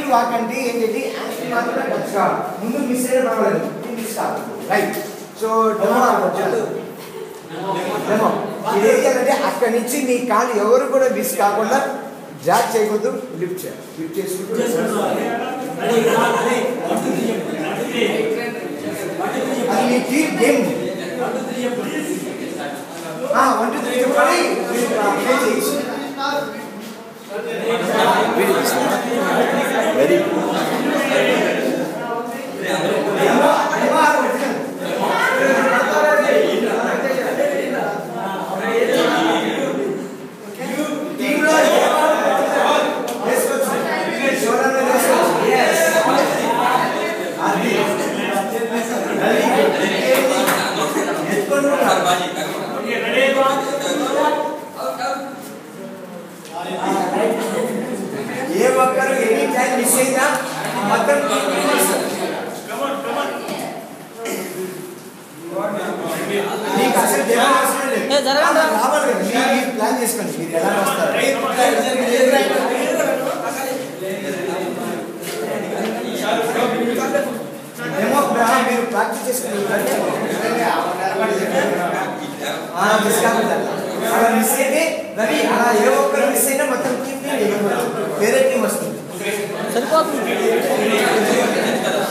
Anti walk అంటే ఏంటంటే anti మాత్రమే టచ్ కావాలి ముందు మిస్ అయినా పర్వాలేదు మిస్ కాదు రైట్ సో డెమో డెమో ఇది ఏంటంటే అక్కడి నుంచి నీ కాలు ఎవరు కూడా మిస్ కాకుండా జాక్ చేయకూడదు లిఫ్ట్ చేయాలి లిఫ్ట్ చేసుకుంటూ అది నీ team game one two three చెప్పండి ప్లే చేయొచ్చు వెరీ ఏ ఒక్కరు ఎనీ టైం మిస్ అయినా మొత్తం మీకు అసలు డెమో అవసరం లేదు. ఏ, జరగండి. రావాలి కదా మీరు మీరు ప్లాన్ చేసుకోండి మీరు ఎలా వస్తారు డెమో ప్లా- మీరు ప్రాక్టీస్ చేసుకుని మిస్ కాకుండా అలా మిస్ అయితే రవి అలా ఏ ఒక్కరు మిస్ అయినా మొత్తం టీం వేరే టీం వస్తుంది సరిపోతుంది